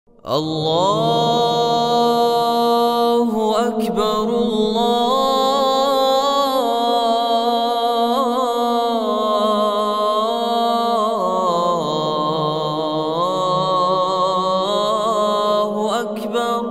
الله أكبر الله أكبر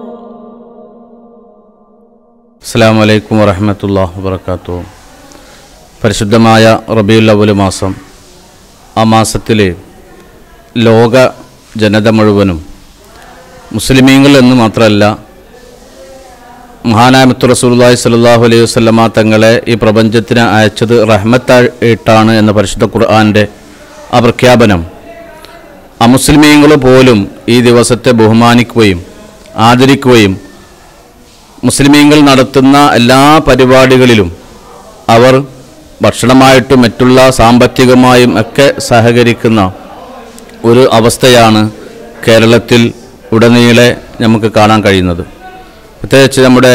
അസ്സാം വലൈക്കും വറഹമത്തുള്ള വബർക്കാത്തു പരിശുദ്ധമായ റബിയുൽ അവല് മാസം ആ മാസത്തിൽ ലോക ജനത മുഴുവനും മുസ്ലിമീങ്ങൾ എന്ന് മാത്രമല്ല മഹാനായ മുത്തു റസൂലുള്ളാഹി സ്വല്ലല്ലാഹു അലൈഹി വസല്ലമ തങ്ങളെ ഈ പ്രപഞ്ചത്തിന് അയച്ചത് റഹ്മത്തായിട്ടാണ് എന്ന പരിശുദ്ധ ഖുർആൻ്റെ ആ പ്രഖ്യാപനം അമുസ്ലിമീങ്ങൾ പോലും ഈ ദിവസത്തെ ബഹുമാനിക്കുകയും ആദരിക്കുകയും മുസ്ലിമീങ്ങൾ നടത്തുന്ന എല്ലാ പരിപാടികളിലും അവർ ഭക്ഷണമായിട്ടും മറ്റുള്ള സാമ്പത്തികമായും ഒക്കെ സഹകരിക്കുന്ന ഒരു അവസ്ഥയാണ് കേരളത്തിൽ ഉടനീളെ നമുക്ക് കാണാൻ കഴിയുന്നത് പ്രത്യേകിച്ച് നമ്മുടെ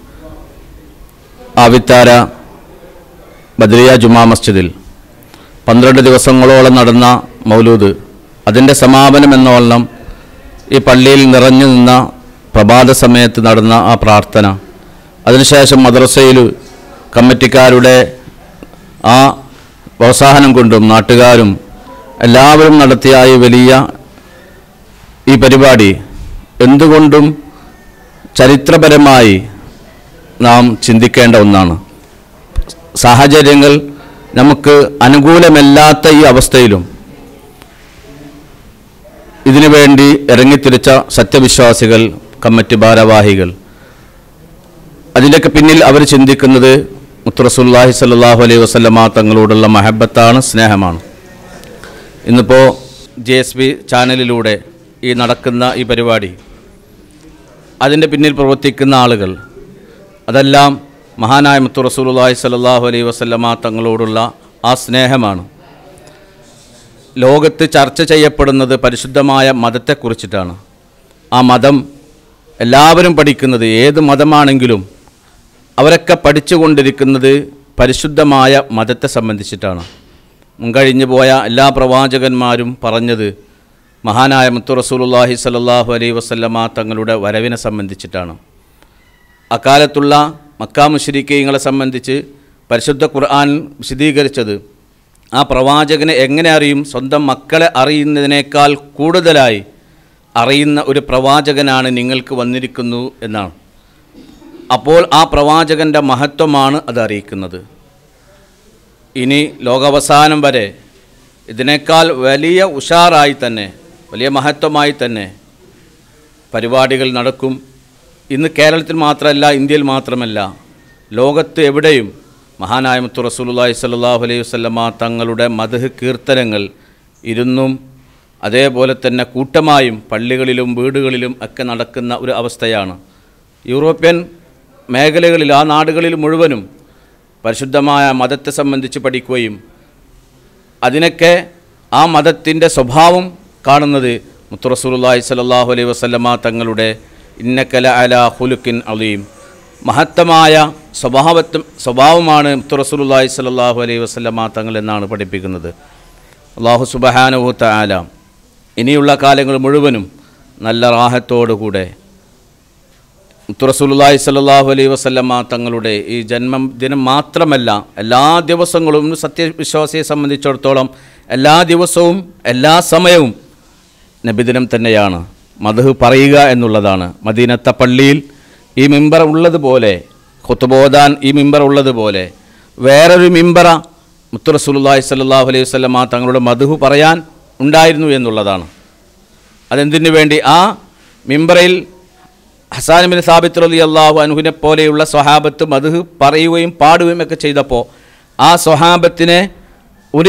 ആവിത്താര ബദ്രിയ ജുമാ മസ്ജിദിൽ പന്ത്രണ്ട് ദിവസങ്ങളോളം നടന്ന മൗലൂദ് അതിൻ്റെ സമാപനം എന്നോളം ഈ പള്ളിയിൽ നിറഞ്ഞു നിന്ന പ്രഭാത സമയത്ത് നടന്ന ആ പ്രാർത്ഥന അതിനുശേഷം മദ്രസയിൽ കമ്മിറ്റിക്കാരുടെ ആ പ്രോത്സാഹനം കൊണ്ടും നാട്ടുകാരും എല്ലാവരും നടത്തിയ ഈ വലിയ ഈ പരിപാടി എന്തുകൊണ്ടും ചരിത്രപരമായി നാം ചിന്തിക്കേണ്ട ഒന്നാണ് സാഹചര്യങ്ങൾ നമുക്ക് അനുകൂലമല്ലാത്ത ഈ അവസ്ഥയിലും ഇതിനു വേണ്ടി ഇറങ്ങിത്തിരിച്ച സത്യവിശ്വാസികൾ കമ്മിറ്റി ഭാരവാഹികൾ അതിൻ്റെയൊക്കെ പിന്നിൽ അവർ ചിന്തിക്കുന്നത് മുത്തുറസുല്ലാഹി സല്ലാഹു അലൈഹി വസ്ലമ തങ്ങളോടുള്ള മഹബത്താണ് സ്നേഹമാണ് ഇന്നിപ്പോൾ ജെ എസ് ബി ചാനലിലൂടെ ഈ നടക്കുന്ന ഈ പരിപാടി അതിൻ്റെ പിന്നിൽ പ്രവർത്തിക്കുന്ന ആളുകൾ അതെല്ലാം മഹാനായ മുത്തു റസൂലുള്ളാഹി സ്വല്ലല്ലാഹു അലൈഹി വസല്ലമ തങ്ങളോടുള്ള ആ സ്നേഹമാണ് ലോകത്ത് ചർച്ച ചെയ്യപ്പെടുന്നത് പരിശുദ്ധമായ മതത്തെക്കുറിച്ചിട്ടാണ് ആ മതം എല്ലാവരും പഠിക്കുന്നത് ഏത് മതമാണെങ്കിലും അവരൊക്കെ പഠിച്ചുകൊണ്ടിരിക്കുന്നത് പരിശുദ്ധമായ മതത്തെ സംബന്ധിച്ചിട്ടാണ് മുൻകഴിഞ്ഞു പോയ എല്ലാ പ്രവാചകന്മാരും പറഞ്ഞത് മഹാനായ മുത്തു റസൂലുള്ളാഹി സ്വല്ലല്ലാഹു അലൈഹി വസല്ലമ തങ്ങളുടെ വരവിനെ സംബന്ധിച്ചിട്ടാണ് അക്കാലത്തുള്ള മക്കാ മുശ്രിക്കീങ്ങളെ സംബന്ധിച്ച് പരിശുദ്ധ ഖുർആൻ വിശദീകരിച്ചത് ആ പ്രവാചകനെ എങ്ങനെ അറിയും സ്വന്തം മക്കളെ അറിയുന്നതിനേക്കാൾ കൂടുതലായി അറിയുന്ന ഒരു പ്രവാചകനാണ് നിങ്ങൾക്ക് വന്നിരിക്കുന്നു എന്നാണ് അപ്പോൾ ആ പ്രവാചകൻ്റെ മഹത്വമാണ് അത് അറിയിക്കുന്നത് ഇനി ലോകാവസാനം വരെ ഇതിനേക്കാൾ വലിയ ഉഷാറായി തന്നെ വലിയ മഹത്വമായി തന്നെ പരിപാടികൾ നടക്കും ഇന്ന് കേരളത്തിൽ മാത്രമല്ല ഇന്ത്യയിൽ മാത്രമല്ല ലോകത്ത് എവിടെയും മഹാനായ മുത്തു റസൂലുള്ളാഹി സ്വല്ലല്ലാഹു അലൈഹി വസല്ലമ തങ്ങളുടെ മധു കീർത്തനങ്ങൾ ഇരുന്നും അതേപോലെ തന്നെ കൂട്ടമായും പള്ളികളിലും വീടുകളിലും ഒക്കെ നടക്കുന്ന ഒരു അവസ്ഥയാണ് യൂറോപ്യൻ മേഖലകളിൽ ആ നാടുകളിൽ മുഴുവനും പരിശുദ്ധമായ മതത്തെ സംബന്ധിച്ച് പഠിക്കുകയും അതിനൊക്കെ ആ മതത്തിൻ്റെ സ്വഭാവം കാണുന്നത് മുത്തുറസൂലുള്ളാഹി സ്വല്ലല്ലാഹു അലൈഹി വസല്ലമ തങ്ങളുടെ ഇന്നക്കല അല ഹുലുക്കിൻ അലീം മഹത്തമായ സ്വഭാവത്തും സ്വഭാവമാണ് മുത്തുറസൂലുള്ളാഹി സ്വല്ലല്ലാഹു അലൈഹി വസല്ലമ തങ്ങൾ എന്നാണ് പഠിപ്പിക്കുന്നത് അള്ളാഹു സുബഹാനുഹു തആല ഇനിയുള്ള കാലങ്ങൾ മുഴുവനും നല്ല റാഹത്തോടുകൂടെ മുത്തുറസൂലുള്ളാഹി സ്വല്ലല്ലാഹു അലൈഹി വസല്ലമ തങ്ങളുടെ ഈ ജന്മം ദിനം മാത്രമല്ല എല്ലാ ദിവസങ്ങളും ഒരു സത്യവിശ്വാസിയെ സംബന്ധിച്ചിടത്തോളം എല്ലാ ദിവസവും എല്ലാ സമയവും നബിദിനം തന്നെയാണ് മധു പറയുക എന്നുള്ളതാണ് മദീനത്തെ പള്ളിയിൽ ഈ മിമ്പർ ഉള്ളതുപോലെ ഖുത്തുബോദാൻ ഈ മിമ്പർ ഉള്ളതുപോലെ വേറൊരു മിമ്പറ മുത്തുറസൂലുള്ളാഹി സ്വല്ലല്ലാഹു അലൈഹി വസല്ലമ തങ്ങളുടെ മധു പറയാൻ ഉണ്ടായിരുന്നു എന്നുള്ളതാണ് അതെന്തിനു വേണ്ടി ആ മിമ്പറയിൽ ഹസാൻ ബിൻ സാബിത്ത് റലി അള്ളാഹു അനുഹിനെ പോലെയുള്ള സ്വഹാബത്ത് മധു പറയുകയും പാടുകയും ഒക്കെ ചെയ്തപ്പോൾ ആ സ്വഹാബത്തിനെ ഒരു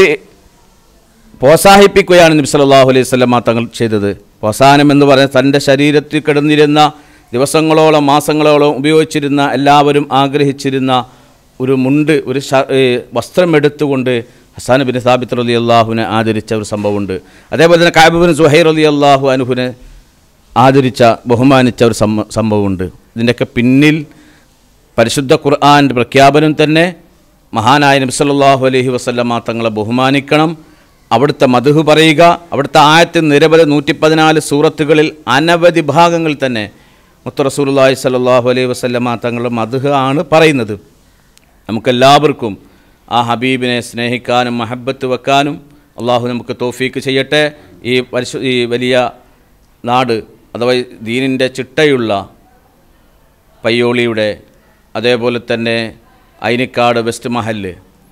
പ്രോത്സാഹിപ്പിക്കുകയാണ് നബി സല്ലല്ലാഹു അലൈഹി വസല്ലമ തങ്ങൾ ചെയ്തത് അവസാനം എന്ന് പറയുന്നത് തൻ്റെ ശരീരത്തിൽ കിടന്നിരുന്ന ദിവസങ്ങളോളം മാസങ്ങളോളം ഉപയോഗിച്ചിരുന്ന എല്ലാവരും ആഗ്രഹിച്ചിരുന്ന ഒരു മുണ്ട് ഒരു ഷ ഏ, വസ്ത്രം എടുത്തുകൊണ്ട് ഹസാൻ ബിൻ സാബിത്ത് റലി അള്ളാഹുവിനെ ആദരിച്ച ഒരു സംഭവമുണ്ട് അതേപോലെ തന്നെ കാബിബിൻ സുഹൈർ അലി അള്ളാഹു അനുഹുനെ ആദരിച്ച ബഹുമാനിച്ച ഒരു സംഭ സംഭവമുണ്ട് ഇതിൻ്റെയൊക്കെ പിന്നിൽ പരിശുദ്ധ ഖുർആൻ്റെ പ്രഖ്യാപനം തന്നെ മഹാനായ നബി സല്ലല്ലാഹു അലൈഹി വസല്ലമ തങ്ങളെ ബഹുമാനിക്കണം അവിടുത്തെ മധുഹ് പറയുക അവിടുത്തെ ആയത്തിൽ നിരവധി നൂറ്റി പതിനാല് സൂറത്തുകളിൽ അനവധി ഭാഗങ്ങൾ തന്നെ മുത്ത റസൂലുള്ളാഹി സ്വല്ലല്ലാഹു അലൈഹി വസല്ലമ തങ്ങളുടെ മധുഹ് ആണ് പറയുന്നത് നമുക്കെല്ലാവർക്കും ആ ഹബീബിനെ സ്നേഹിക്കാനും മഹബത്ത് വെക്കാനും അള്ളാഹു നമുക്ക് തോഫീക്ക് ചെയ്യട്ടെ ഈ പരിശു ഈ വലിയ നാട് അഥവാ ദീനിൻ്റെ ചിട്ടയുള്ള പയ്യോളിയുടെ അതേപോലെ തന്നെ ഐനിക്കാട് വെസ്റ്റ് മഹല്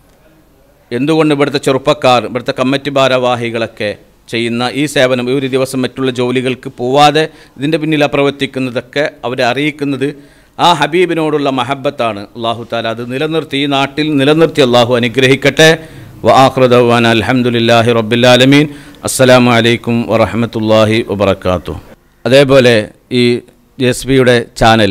എന്തുകൊണ്ട് ഇവിടുത്തെ ചെറുപ്പക്കാർ ഇവിടുത്തെ കമ്മിറ്റി ഭാരവാഹികളൊക്കെ ചെയ്യുന്ന ഈ സേവനം ഈ ഒരു ദിവസം മറ്റുള്ള ജോലികൾക്ക് പോവാതെ ഇതിൻ്റെ പിന്നിൽ പ്രവർത്തിക്കുന്നതൊക്കെ അവരെ അറിയിക്കുന്നത് ആ ഹബീബിനോടുള്ള മഹബത്താണ് അള്ളാഹു താല അത് നിലനിർത്തി ഈ നാട്ടിൽ നിലനിർത്തി അള്ളാഹു അനുഗ്രഹിക്കട്ടെ വആഖ്റദവാൻ അൽഹംദുലില്ലാഹി റബ്ബില്ലാലമീൻ അസ്സലാമു അലൈക്കും വറഹമത്തല്ലാഹി വബർക്കാത്തു അതേപോലെ ഈ എസ് ബിയുടെ ചാനൽ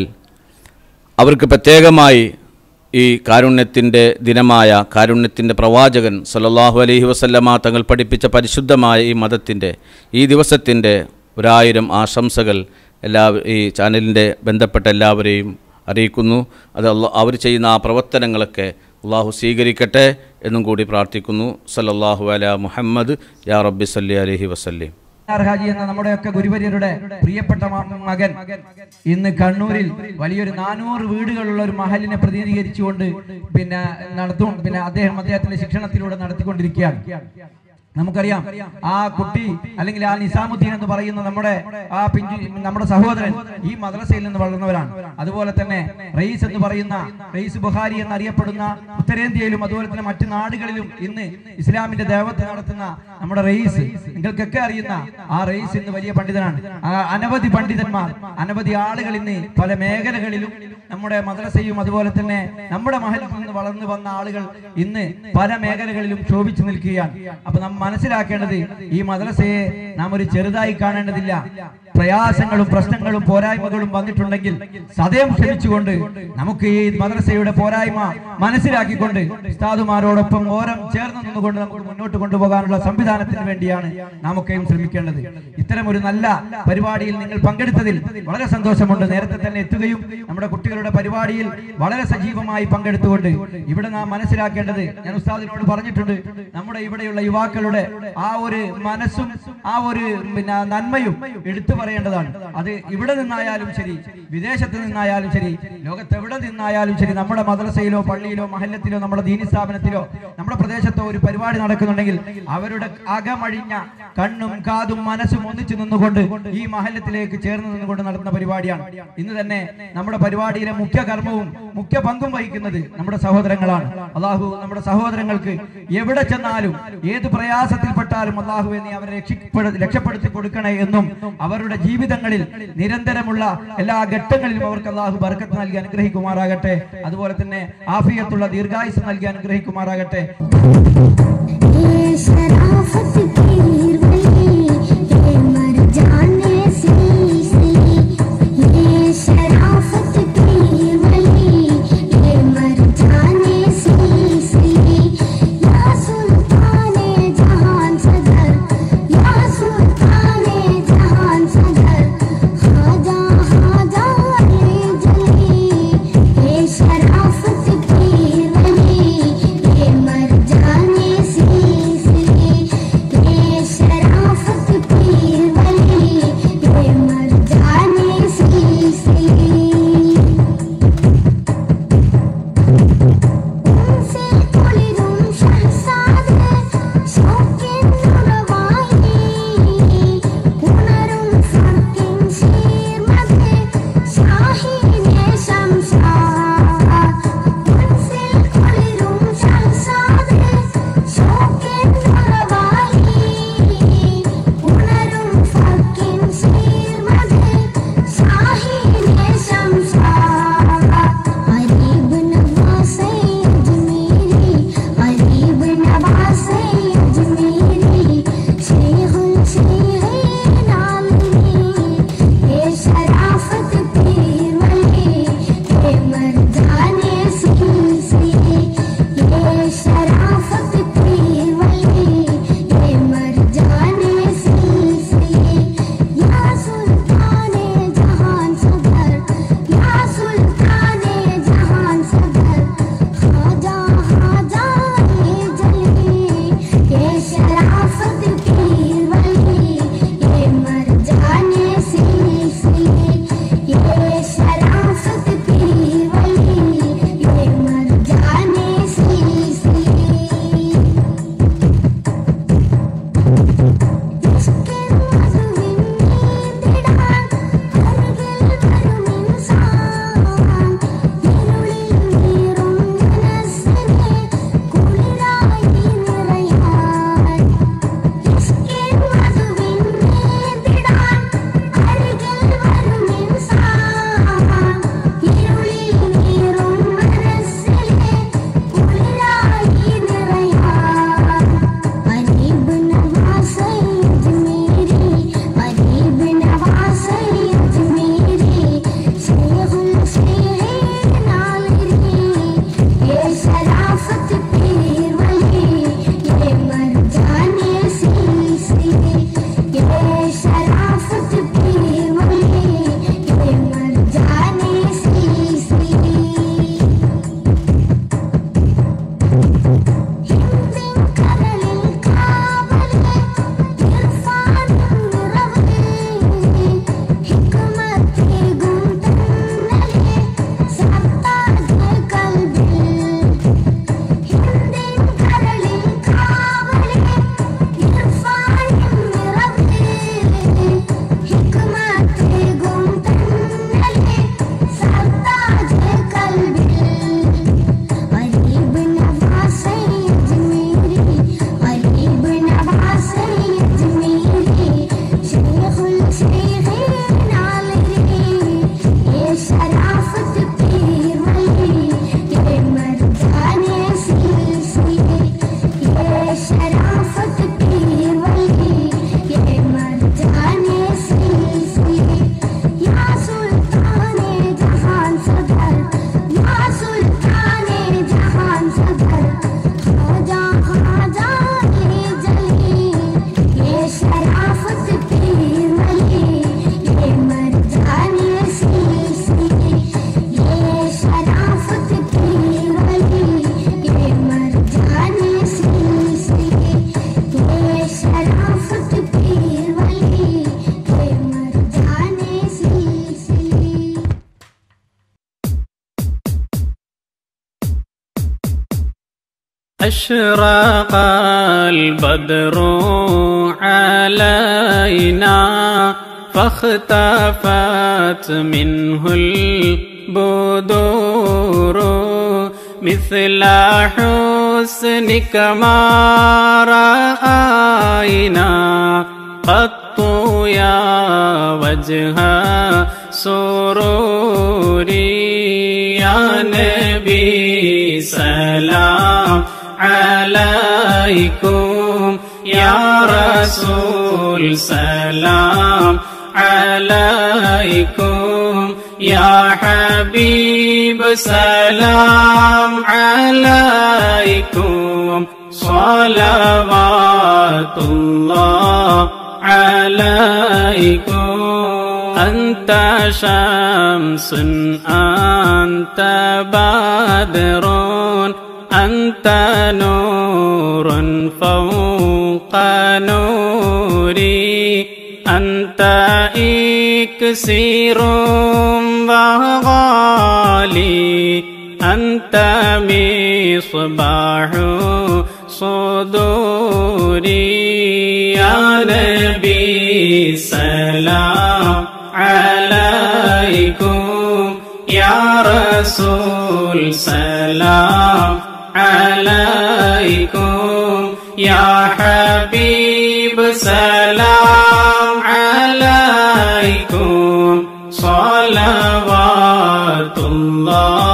അവർക്ക് പ്രത്യേകമായി ഈ കാരുണ്യത്തിൻ്റെ ദിനമായ കാരുണ്യത്തിൻ്റെ പ്രവാചകൻ സല്ലല്ലാഹു അലൈഹി വസല്ലമ തങ്ങൾ പഠിപ്പിച്ച പരിശുദ്ധമായ ഈ മതത്തിൻ്റെ ഈ ദിവസത്തിൻ്റെ ഒരായിരം ആശംസകൾ എല്ലാ ഈ ചാനലിൻ്റെ ബന്ധപ്പെട്ട എല്ലാവരെയും അറിയിക്കുന്നു അത് അള്ളാ അവർ ചെയ്യുന്ന ആ പ്രവർത്തനങ്ങളൊക്കെ അള്ളാഹു സ്വീകരിക്കട്ടെ എന്നും കൂടി പ്രാർത്ഥിക്കുന്നു സല്ലല്ലാഹു അല മുഹമ്മദ് യാ റബ്ബി സല്ലി അലൈഹി വസല്ലം ഹാജി എന്ന നമ്മുടെയൊക്കെ ഗുരുവര്യരുടെ പ്രിയപ്പെട്ട മ- മകൻ ഇന്ന് കണ്ണൂരിൽ വലിയൊരു നാനൂറ് വീടുകളുള്ള ഒരു മഹലിനെ പ്രതിനിധീകരിച്ചുകൊണ്ട് പിന്നെ നടത്തും പിന്നെ അദ്ദേഹം അദ്ദേഹത്തിന്റെ ശിക്ഷണത്തിലൂടെ നടത്തിക്കൊണ്ടിരിക്കുകയാണ് നമുക്കറിയാം ആ കുട്ടി അല്ലെങ്കിൽ ആ നിസാമുദ്ദീൻ എന്ന് പറയുന്ന നമ്മുടെ ആ പിഞ്ചു നമ്മുടെ സഹോദരൻ ഈ മദ്രസയിൽ നിന്ന് വളർന്നവരാണ് അതുപോലെ തന്നെ റയീസ് എന്ന് പറയുന്ന റയീസ് ബുഹാരി എന്നറിയപ്പെടുന്ന ഉത്തരേന്ത്യയിലും അതുപോലെ തന്നെ മറ്റു നാടുകളിലും ഇന്ന് ഇസ്ലാമിന്റെ ദേവത്ത് നടത്തുന്ന നമ്മുടെ റയീസ് നിങ്ങൾക്കൊക്കെ അറിയുന്ന ആ റയീസ് ഇന്ന് വലിയ പണ്ഡിതനാണ് ആ അനവധി പണ്ഡിതന്മാർ അനവധി ആളുകൾ ഇന്ന് പല മേഖലകളിലും നമ്മുടെ മദ്രസയും അതുപോലെ തന്നെ നമ്മുടെ മഹലിൽ നിന്ന് വളർന്നു വന്ന ആളുകൾ ഇന്ന് പല മേഖലകളിലും ശോഭിച്ചു നിൽക്കുകയാണ് അപ്പൊ നാം മനസ്സിലാക്കേണ്ടത് ഈ മദ്രസയെ നാം ഒരു ചെറുതായി കാണേണ്ടതില്ല പ്രയാസങ്ങളും പ്രശ്നങ്ങളും പോരായ്മകളും വന്നിട്ടുണ്ടെങ്കിൽ സദയം ക്ഷമിച്ചുകൊണ്ട് നമുക്ക് ഈ മദ്രസയുടെ പോരായ്മ മനസ്സിലാക്കിക്കൊണ്ട് ഉസ്താദുമാരോടൊപ്പം ഓരം ചേർന്ന് നിന്നുകൊണ്ട് നമുക്ക് മുന്നോട്ട് കൊണ്ടുപോകാനുള്ള സംവിധാനത്തിന് വേണ്ടിയാണ് നാമൊക്കെയും ശ്രമിക്കേണ്ടത് ഇത്തരം ഒരു നല്ല പരിപാടിയിൽ നിങ്ങൾ പങ്കെടുത്തതിൽ വളരെ സന്തോഷമുണ്ട് നേരത്തെ തന്നെ എത്തുകയും നമ്മുടെ കുട്ടികളുടെ പരിപാടിയിൽ വളരെ സജീവമായി പങ്കെടുത്തുകൊണ്ട് ഇവിടെ നാം മനസ്സിലാക്കേണ്ടത് ഞാൻ ഉസ്താദിനോട് പറഞ്ഞിട്ടുണ്ട് നമ്മുടെ ഇവിടെയുള്ള യുവാക്കളുടെ ആ ഒരു മനസ്സും ആ ഒരു പിന്നെ നന്മയും എടുത്തു പറയേണ്ടതാണ് അത് ഇവിടെ നിന്നായാലും ശരി വിദേശത്ത് നിന്നായാലും ശരി ലോകത്ത് എവിടെ നിന്നായാലും ശരി നമ്മുടെ മദ്രസയിലോ പള്ളിയിലോ മഹല്ലത്തിലോ നമ്മുടെ ദീനി സ്ഥാപനത്തിലോ നമ്മുടെ പ്രദേശത്തോ ഒരു പരിപാടി നടക്കുന്നുണ്ടെങ്കിൽ അവരുടെ അകമഴിഞ്ഞ കണ്ണും കാതും മനസ്സും ഒന്നിച്ചു നിന്നുകൊണ്ട് ഈ മഹല്ലത്തിലേക്ക് ചേർന്ന് നിന്നുകൊണ്ട് നടത്തുന്ന പരിപാടിയാണ് ഇന്ന് തന്നെ നമ്മുടെ പരിപാടിയിലെ മുഖ്യ കർമ്മവും മുഖ്യ പങ്കും വഹിക്കുന്നത് നമ്മുടെ സഹോദരങ്ങളാണ് അള്ളാഹു നമ്മുടെ സഹോദരങ്ങൾക്ക് എവിടെ ചെന്നാലും ഏത് പ്രയാസത്തിൽപ്പെട്ടാലും അള്ളാഹു നീ അവരെ രക്ഷിപ്പെട രക്ഷപ്പെടുത്തി കൊടുക്കണേ എന്നും അവരുടെ ജീവിതങ്ങളിൽ നിരന്തരമുള്ള എല്ലാ ഘട്ടങ്ങളിലും അവർക്ക് അള്ളാഹു ബർക്കത്ത് നൽകി അനുഗ്രഹിക്കുമാറാകട്ടെ അതുപോലെ തന്നെ ആഫിയത്തുള്ള ദീർഘായുസ് നൽകി അനുഗ്രഹിക്കുമാറാകട്ടെ ये शराफत की वली ये मर जाने सी सी ये शराफत की वली ये मर जाने सी सी या सुल्ताने जहान सदर या सुल्ताने जहान सदर खाजा खाजा अली जली ये शराफत की वली ये मर जाने सी सी ये शराफत की أشرق البدر علينا فاختفت منه البدور مثل حسنك ما رأينا قط يا وجه سروري يا نبي سلام عليكم يا رسول سلام عليكم يا حبيب سلام عليكم صلوات الله عليكم أنت شمس أنت بدر أنت نور فوق نوري أنت إكسير وغالي أنت مصباح صدوري يا نبي سلام عليكم يا رسول سلام عليكم يا حبيب سلام عليكم صلوات الله